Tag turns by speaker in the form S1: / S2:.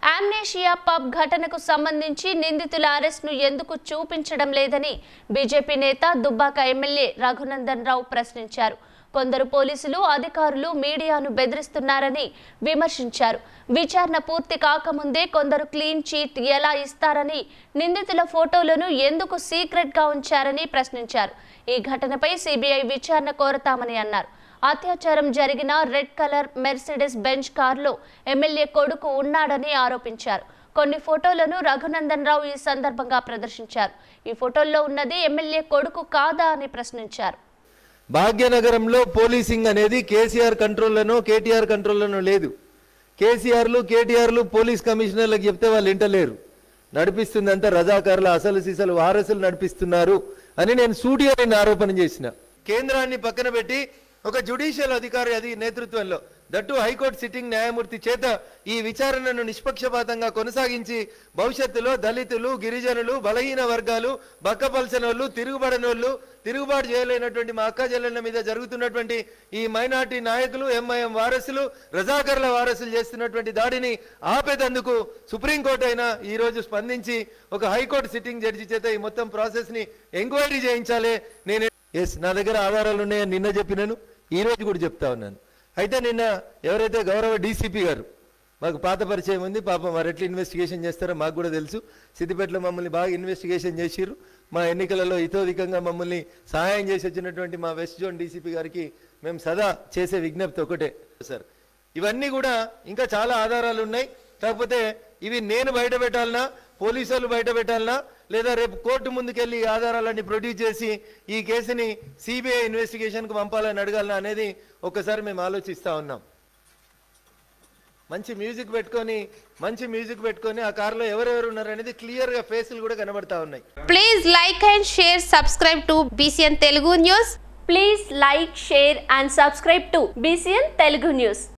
S1: Amnesia pub ఘటనకు సంబంధించి నిందితుల అరెస్ట్ను ఎందుకు చూపించడం లేదని బీజేపీ నేత దుబ్బాక ఎమ్మెల్యే రఘునందన్ రావు ప్రశ్నించారు కొందరు పోలీసులు అధికారులు మీడియాను బెదిరిస్తున్నారని విమర్శించారు విచారణ పూర్తి కాకముందే కొందరు క్లీన్ చీట్ ఎలా ఇస్తారని నిందితుల ఫోటోలను ఎందుకు సీక్రెట్ గా ఉంచారని ప్రశ్నించారు ఈ ఘటనపై సిబిఐ విచారణ కోరతామని అన్నారు అత్యాచారం జరిగిన రెడ్ కలర్ మెర్సిడెస్ బెంచ్ కారులో ఎమ్మెల్యే కొడుకు ఉన్నాడని ఆరోపించారు కొన్ని ఫోటోలను రఘునందన్ రావు ఈ సందర్భంగా ప్రదర్శించారు ఈ ఫోటోల్లో ఉన్నది ఎమ్మెల్యే కొడుకు కాదా అని ప్రశ్నించారు
S2: భాగ్యనగరంలో పోలీసింగ్ అనేది కేసీఆర్ కంట్రోల్లోనో కేటీఆర్ కంట్రోల్లోనో లేదు కేసీఆర్లు కేటీఆర్లు పోలీస్ కమిషనర్లకు చెప్తే వాళ్ళు ఇంటలేరు నడిపిస్తుందంతా రజాకారుల అసలు సిసలు వారసులు నడిపిస్తున్నారు అని నేను సూటిగా నేను ఆరోపణ చేసిన కేంద్రాన్ని పక్కన పెట్టి ఒక జుడిషియల్ అధికారి అది నేతృత్వంలో దట్టు హైకోర్టు సిట్టింగ్ న్యాయమూర్తి చేత ఈ విచారణను నిష్పక్షపాతంగా కొనసాగించి భవిష్యత్తులో దళితులు గిరిజనులు బలహీన వర్గాలు బక్కపల్సనోళ్ళు తిరుగుబడనోళ్ళు తిరుగుబాటు చేయలేనటువంటి మా అక్క చెల్లెళ్ళ మీద జరుగుతున్నటువంటి ఈ మైనార్టీ నాయకులు ఎంఐఎం వారసులు రజాకర్ల వారసులు చేస్తున్నటువంటి దాడిని ఆపేదందుకు సుప్రీంకోర్టు అయినా ఈ రోజు స్పందించి ఒక హైకోర్టు సిట్టింగ్ జడ్జి చేత ఈ మొత్తం ప్రాసెస్ ని ఎంక్వైరీ చేయించాలి నేను ఎస్ నా దగ్గర ఆధారాలు ఉన్నాయని నిన్న చెప్పినాను ఈ రోజు కూడా చెప్తా ఉన్నాను అయితే నిన్న ఎవరైతే గౌరవ డీసీపీ గారు మాకు పాత పరిచయం ఉంది పాపం వారు ఎట్లా ఇన్వెస్టిగేషన్ చేస్తారో మాకు కూడా తెలుసు సిద్దిపేటలో మమ్మల్ని బాగా ఇన్వెస్టిగేషన్ చేసిర్రు మా ఎన్నికలలో ఇతోధికంగా మమ్మల్ని సహాయం చేసి వచ్చినటువంటి మా వెస్ట్ జోన్ డీసీపీ గారికి మేము సదా చేసే విజ్ఞప్తి ఒకటే సార్ ఇవన్నీ కూడా ఇంకా చాలా ఆధారాలు ఉన్నాయి కాకపోతే ఇవి నేను బయట పెట్టాలనా పోలీసు వాళ్ళు బయట పెట్టాలనా లేదా రేపు కోర్టు ముందుకెళ్ళి ఈ ఆధారాలన్నీ ప్రొడ్యూస్ చేసి ఈ కేసుని సిబిఐ ఇన్వెస్టిగేషన్కు పంపాలని అడగాలనా అనేది ఒక్కసారి మేము ఆలోచిస్తా ఉన్నాం మంచి మ్యూజిక్ పెట్టుకొని మంచి మ్యూజిక్ పెట్టుకొని ఆ కారులో ఎవరెవరు ఉన్నారు అనేది క్లియర్గా ఫేసులు కూడా కనబడతా ఉన్నాయి
S3: Please like and share, subscribe to BCN Telugu News.
S1: Please like share and subscribe to BCN Telugu news